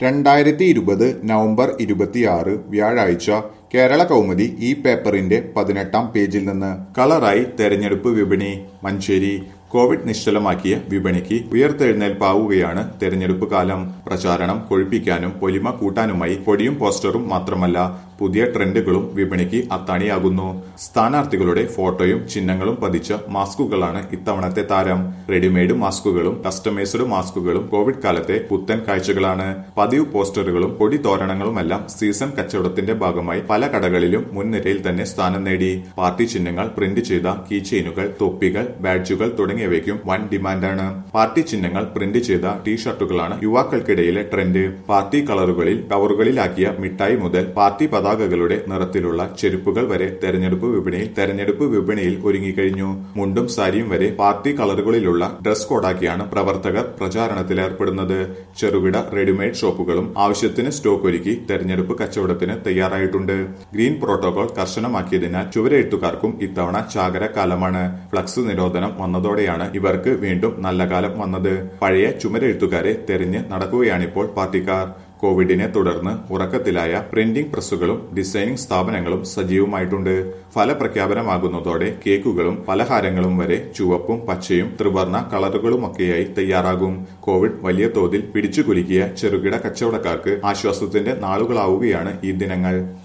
രണ്ടായിരത്തി ഇരുപത് നവംബർ ഇരുപത്തിയാറ് വ്യാഴാഴ്ച കേരള കൗമുദി ഈ പേപ്പറിന്റെ പതിനെട്ടാം പേജിൽ നിന്ന് കളറായി തെരഞ്ഞെടുപ്പ് വിപണി മഞ്ചേരി കോവിഡ് നിശ്ചലമാക്കിയ വിപണിക്ക് ഉയർത്തെഴുന്നേൽപ്പാവുകയാണ് തെരഞ്ഞെടുപ്പ് കാലം പ്രചാരണം കൊഴുപ്പിക്കാനും പൊലിമ കൂട്ടാനുമായി കൊടിയും പോസ്റ്ററും മാത്രമല്ല പുതിയ ട്രെൻഡുകളും വിപണിക്ക് അത്താണിയാകുന്നു സ്ഥാനാർത്ഥികളുടെ ഫോട്ടോയും ചിഹ്നങ്ങളും പതിച്ച മാസ്കുകളാണ് ഇത്തവണത്തെ താരം റെഡിമെയ്ഡ് മാസ്കുകളും കസ്റ്റമൈസ്ഡ് മാസ്കുകളും കോവിഡ് കാലത്തെ പുത്തൻ കാഴ്ചകളാണ് പതിവ് പോസ്റ്ററുകളും കൊടി തോരണങ്ങളുമെല്ലാം സീസൺ കച്ചവടത്തിന്റെ ഭാഗമായി പല കടകളിലും മുൻനിരയിൽ തന്നെ സ്ഥാനം നേടി പാർട്ടി ചിഹ്നങ്ങൾ പ്രിന്റ് ചെയ്ത കീ ചെയിനുകൾ തൊപ്പികൾ ബാഡ്ജുകൾ തുടങ്ങിയവയ്ക്കും വൻ ഡിമാൻഡാണ് പാർട്ടി ചിഹ്നങ്ങൾ പ്രിന്റ് ചെയ്ത ടീഷർട്ടുകളാണ് യുവാക്കൾക്കിടയിലെ ട്രെൻഡ് പാർട്ടി കളറുകളിൽ കവറുകളിലാക്കിയ മിഠായി മുതൽ പാർട്ടി പതാകകളുടെ നിറത്തിലുള്ള ചെരുപ്പുകൾ വരെ തെരഞ്ഞെടുപ്പ് വിപണിയിൽ തെരഞ്ഞെടുപ്പ് വിപണിയിൽ ഒരുങ്ങിക്കഴിഞ്ഞു മുണ്ടും സാരിയും വരെ പാർട്ടി കളറുകളിലുള്ള ഡ്രസ് കോഡാക്കിയാണ് പ്രവർത്തകർ പ്രചാരണത്തിലേർപ്പെടുന്നത് ചെറുകിട റെഡിമെയ്ഡ് ഷോപ്പുകളും ആവശ്യത്തിന് സ്റ്റോക്ക് ഒരുക്കി തെരഞ്ഞെടുപ്പ് കച്ചവടത്തിന് തയ്യാറായിട്ടുണ്ട് ഗ്രീൻ പ്രോട്ടോകോൾ കർശനമാക്കിയതിനാൽ ചുവരെഴുത്തുകാർക്കും ഇത്തവണ ചാകര കാലമാണ് ഫ്ലക്സ് നിരോധനം വന്നതോടെയാണ് ഇവർക്ക് വീണ്ടും നല്ല കാലം വന്നത് പഴയ ചുമരെഴുത്തുകാരെ തെരഞ്ഞ് നടക്കുകയാണിപ്പോൾ പാർട്ടിക്കാർ കോവിഡിനെ തുടർന്ന് ഉറക്കത്തിലായ പ്രിന്റിംഗ് പ്രസ്സുകളും ഡിസൈനിംഗ് സ്ഥാപനങ്ങളും സജീവമായിട്ടുണ്ട് ഫലപ്രഖ്യാപനമാകുന്നതോടെ കേക്കുകളും പലഹാരങ്ങളും വരെ ചുവപ്പും പച്ചയും ത്രിവർണ കളറുകളുമൊക്കെയായി തയ്യാറാകും കോവിഡ് വലിയ തോതിൽ പിടിച്ചുകുലുക്കിയ ചെറുകിട കച്ചവടക്കാർക്ക് ആശ്വാസത്തിന്റെ നാളുകളാവുകയാണ് ഈ ദിനങ്ങൾ